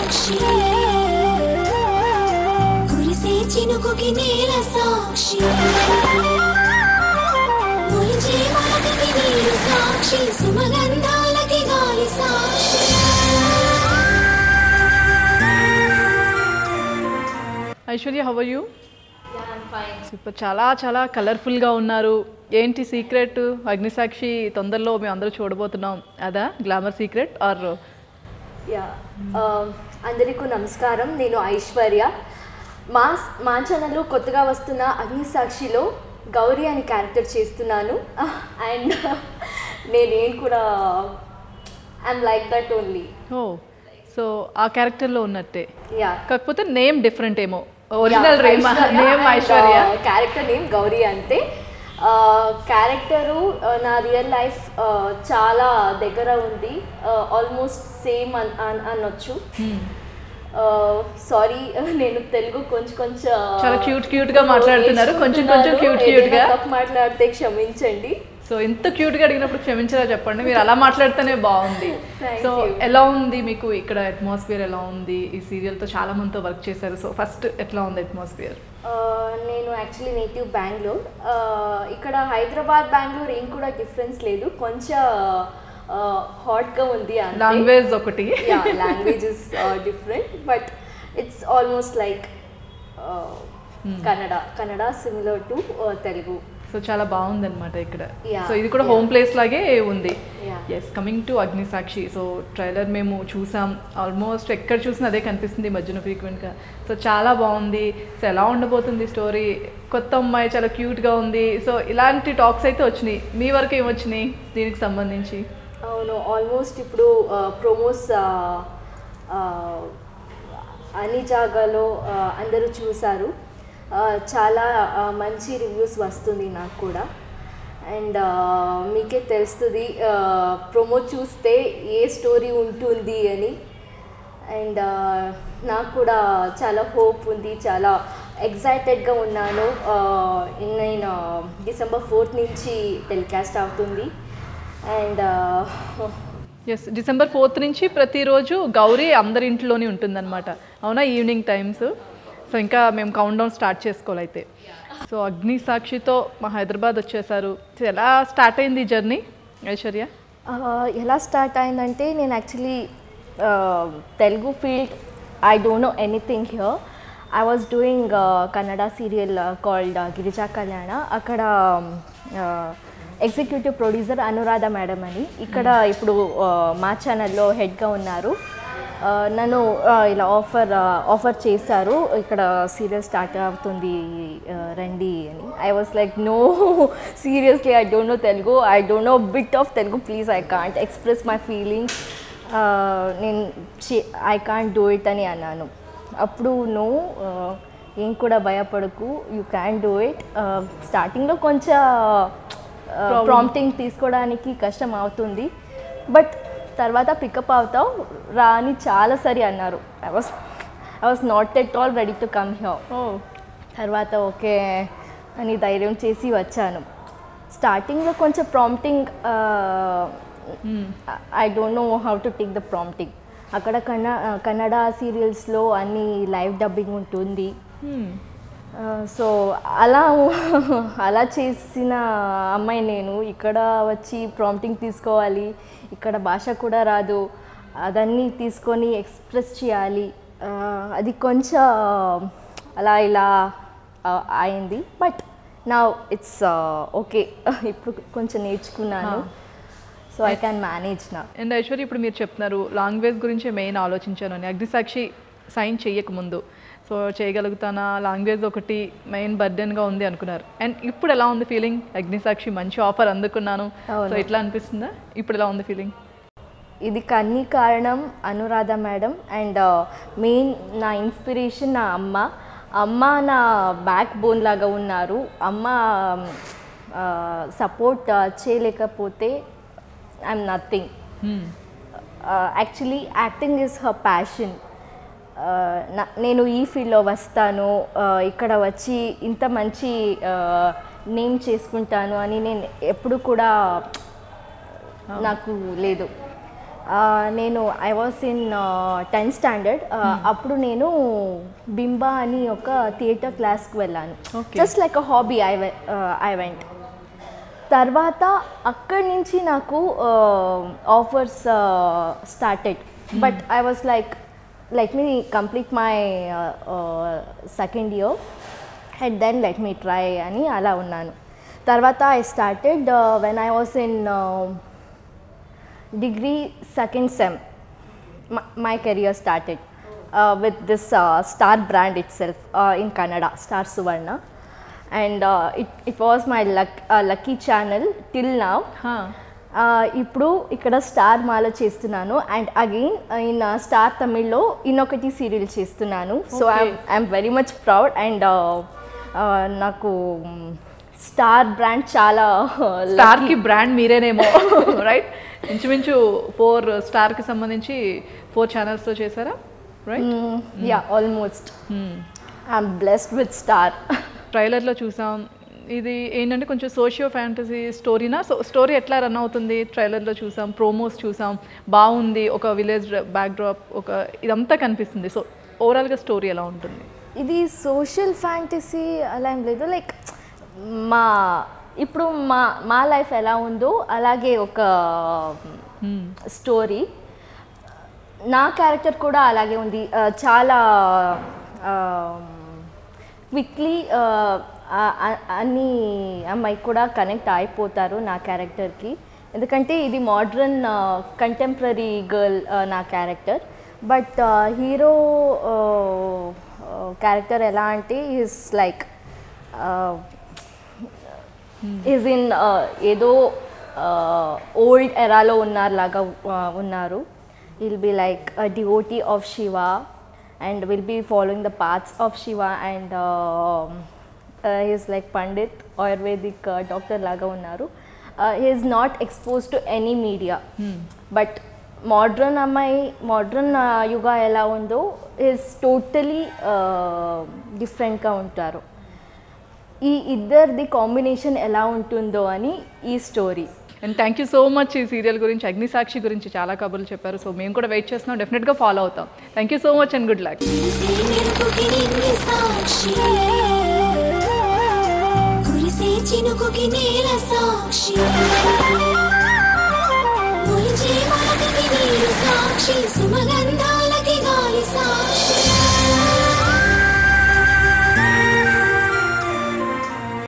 సాక్షి కురిసే చినుకుకి నేల సాక్షి మొలిచే మొలకకి నీరు సాక్షి సుమగంధాలకి గాలి సాక్షి ఐశ్వర్య హవ్ యూ సూపర్ చాలా చాలా కలర్ఫుల్గా ఉన్నారు ఏంటి సీక్రెట్ అగ్నిసాక్షి తొందరలో మేము అందరూ చూడబోతున్నాం అదా గ్లామర్ సీక్రెట్ ఆర్ యా ఆ, అందరికీ నమస్కారం నేను ఐశ్వర్య మా మా ఛానల్లో కొత్తగా వస్తున్న అగ్ని సాక్షిలో గౌరీ అని క్యారెక్టర్ చేస్తున్నాను అండ్ నేనేం కూడా I'm like that only oh so ఆ క్యారెక్టర్లో ఉన్నట్టే యా కాకపోతే నేమ్ డిఫరెంట్ ఏమో original name name Aishwarya character name Gauri అంతే క్యారెక్టరు నా రియల్ లైఫ్ చాలా దగ్గర ఉంది ఆల్మోస్ట్ సేమ్ అన్ అన్- అనొచ్చు సారీ నేను తెలుగు కొంచెం కొంచెం చాలా cute cute గా మాట్లాడుతున్నారు. కొంచెం కొంచెం cute cute గా. ఏదైనా తప్పు మాట్లాడితే క్షమించండి సో ఇంత క్యూట్గా అడిగినప్పుడు క్షమించరా చెప్పండి మీరు అలా మాట్లాడితేనే బాగుంది Thank సో you. ఎలా ఉంది మీకు ఇక్కడ అట్మాస్ఫియర్ ఎలా ఉంది ఈ సీరియల్తో చాలా మందితో వర్క్ చేశారు సో ఫస్ట్ ఎట్లా ఉంది అట్మాస్ఫియర్ ఆ, నేను యాక్చువల్లీ నేటివ్ బెంగళూరు ఆ, ఇక్కడ హైదరాబాద్ బెంగళూరు ఏం కూడా డిఫరెన్స్ లేదు కొంచెం హాట్గా ఉంది అంతే. లాంగ్వేజ్ ఒకటి yeah language is uh, different but it's almost like uh, kannada kannada similar to uh, telugu so చాలా బాగుంది అనమాట ఇక్కడ Yeah, సో ఇది కూడా yeah. హోమ్ ప్లేస్ లాగే ఉంది Yeah. Yes coming to Agnisakshi so trailer మేము చూసాం ఆల్మోస్ట్ ఎక్కడ చూసినా అదే కనిపిస్తుంది ఈ మధ్యన ఫ్రీక్వెంట్గా సో చాలా బాగుంది సో ఎలా ఉండబోతుంది స్టోరీ కొత్త అమ్మాయి చాలా క్యూట్గా ఉంది సో ఇలాంటి టాక్స్ అయితే వచ్చినాయి మీ వరకు ఏమొచ్చినాయి దీనికి సంబంధించి అవును ఆల్మోస్ట్ ఇప్పుడు ప్రోమోస్ అన్ని జాగాలో uh, అందరూ చూశారు Uh, చాలా uh, మంచి రివ్యూస్ వస్తుంది నాకు కూడా అండ్ మీకే తెలుస్తుంది ప్రోమో చూస్తే ఏ స్టోరీ ఉంటుంది అని అండ్ నాకు కూడా చాలా హోప్ ఉంది చాలా ఎగ్జైటెడ్గా ఉన్నాను నేను డిసెంబర్ ఫోర్త్ నుంచి టెలికాస్ట్ అవుతుంది అండ్ ఎస్ డిసెంబర్ ఫోర్త్ నుంచి ప్రతిరోజు గౌరీ అందరి ఇంట్లోనే ఉంటుందన్నమాట అవునా ఈవినింగ్ టైమ్స్ సో ఇంకా మేము కౌంట్ డౌన్ స్టార్ట్ చేసుకోవాలి అయితే సో అగ్ని సాక్షితో మా హైదరాబాద్ వచ్చేసారు సో ఎలా స్టార్ట్ అయింది ఈ జర్నీ ఐశ్వర్య ఎలా స్టార్ట్ అయిందంటే నేను actually Telugu field I don't know anything here I was doing Kannada serial called Girija Kalyana అక్కడ ఎగ్జిక్యూటివ్ ప్రొడ్యూసర్ అనురాధ మేడం అని ఇక్కడ ఇప్పుడు uh, మా ఛానల్లో హెడ్గా ఉన్నారు Uh, నన్ను uh, ఇలా ఆఫర్ ఆఫర్ చేశారు ఇక్కడ సీరియల్ స్టార్ట్ అవుతుంది uh, రండి అని I was like no seriously I don't know Telugu I don't know bit of Telugu please I can't express my feelings నేను ఐ కాంట్ డూ ఇట్ అని అన్నాను అప్పుడు నో ఏం కూడా భయపడకు యూ క్యాన్ డూ ఇట్ స్టార్టింగ్లో కొంచెం ప్రాంప్టింగ్ తీసుకోవడానికి కష్టం అవుతుంది బట్ తర్వాత పికప్ అవుతావు రా అని చాలా సరి అన్నారు I was I was not at all ready to come here oh తర్వాత ఓకే అని ధైర్యం చేసి వచ్చాను స్టార్టింగ్లో కొంచెం prompting I don't know how to take the prompting అక్కడ కన్న కన్నడ సీరియల్స్లో అన్ని లైవ్ డబ్బింగ్ ఉంటుంది సో అలా అలా చేసిన అమ్మాయి నేను ఇక్కడ వచ్చి ప్రాంప్టింగ్ తీసుకోవాలి ఇక్కడ భాష కూడా రాదు అదన్నీ తీసుకొని ఎక్స్ప్రెస్ చేయాలి ఆ, అది కొంచెం అలా ఇలా ఆ, అయింది బట్ నా ఇట్స్ ఓకే ఇప్పుడు కొంచెం నేర్చుకున్నాను సో ఐ క్యాన్ మేనేజ్ నా అండ్ ఐశ్వర్య ఇప్పుడు మీరు చెప్తున్నారు లాంగ్వేజ్ గురించి మెయిన్ ఆలోచించాను అని అగ్నిసాక్షి సైన్ చేయకముందు సో చేయగలుగుతానా లాంగ్వేజ్ ఒకటి మెయిన్ బర్డెన్గా ఉంది అనుకున్నారు అండ్ ఇప్పుడు ఎలా ఉంది ఫీలింగ్ అగ్నిసాక్షి మంచి ఆఫర్ అందుకున్నాను సో అవును. ఎట్లా అనిపిస్తుందా ఇప్పుడు ఎలా ఉంది ఫీలింగ్ ఇది కన్నీ కారణం అనురాధ మేడం అండ్ మెయిన్ నా ఇన్స్పిరేషన్ నా అమ్మ అమ్మ నా బ్యాక్ బోన్ లాగా ఉన్నారు అమ్మ సపోర్ట్ చేయలేకపోతే I'm nothing actually acting is her passion నేను ఈ ఫీల్డ్లో వస్తాను uh, ఇక్కడ వచ్చి ఇంత మంచి నేమ్ చేసుకుంటాను అని నేను ఎప్పుడు కూడా నాకు లేదు నేను I was in tenth standard అప్పుడు నేను బింబా అని ఒక థియేటర్ క్లాస్కి వెళ్ళాను Okay. Just like a hobby I I went తర్వాత అక్కడి నుంచి నాకు offers started but I was like let me complete my second year and then let me try అని అలా ఉన్నాను తర్వాత I started when I was in degree second sem my career started uh, with this uh, star brand itself uh, in Kannada, Star Suvarna. And uh, it, it was my luck, uh, lucky channel till now. Uh, ఇప్పుడు ఇక్కడ star మాల చేస్తున్నాను and again in Star తమిళ్లో ఇన్నొకటి serial చేస్తున్నాను so Okay. I'm very much proud and నాకు Star brand చాలా Star కి brand మీరేనేమో రైట్ ఇంచుమించు ఫోర్ స్టార్ కి సంబంధించి ఫోర్ ఛానల్స్ లో చేశారా right yeah almost I'm blessed with Star ట్రైలర్లో చూసాం ఇది ఏంటంటే కొంచెం సోషియో ఫ్యాంటసీ స్టోరీనా సో స్టోరీ ఎట్లా రన్ అవుతుంది ట్రైలర్లో చూసాం ప్రోమోస్ చూసాం బాగుంది ఒక విలేజ్ బ్యాక్డ్రాప్ ఒక ఇదంతా కనిపిస్తుంది సో ఓవరాల్గా స్టోరీ ఎలా ఉంటుంది ఇది సోషల్ ఫ్యాంటసీ అలా ఏం లేదు లైక్ మా ఇప్పుడు మా మా లైఫ్ ఎలా ఉందో అలాగే ఒక స్టోరీ నా క్యారెక్టర్ కూడా అలాగే ఉంది ఆ, చాలా క్విక్లీ అన్ని అమ్మాయి కూడా కనెక్ట్ అయిపోతారు నా క్యారెక్టర్కి ఎందుకంటే ఇది మోడ్రన్ కంటెంపరీ గర్ల్ నా క్యారెక్టర్ బట్ హీరో క్యారెక్టర్ ఎలా అంటే ఈజ్ లైక్ ఈజ్ ఇన్ ఏదో ఓల్డ్ ఎరాలో ఉన్నారు లాగా ఉన్నారు will be like devotee of Shiva and will be following the parts of Shiva and is like pandit Ayurvedic doctor లాగా ఉన్నారు is not expose to any media but modern అమ్మాయి మోడ్రన్ యుగ ఎలా ఉందో ఈజ్ టోటలీ డిఫరెంట్గా ఉంటారు ఈ ఇద్దరిది కాంబినేషన్ ఎలా ఉంటుందో అని ఈ story and thank you so much ఈ సీరియల్ గురించి అగ్నిసాక్షి గురించి చాలా కబుర్లు చెప్పారు సో మేము కూడా వెయిట్ చేస్తున్నాం డెఫినెట్గా ఫాలో అవుతాం thank you so much and good luck కురిసే మెరుపుకి నింగి సాక్షి కురిసే చినుకుకి నేల సాక్షి మొలిచే మొలకకి నీరు సాక్షి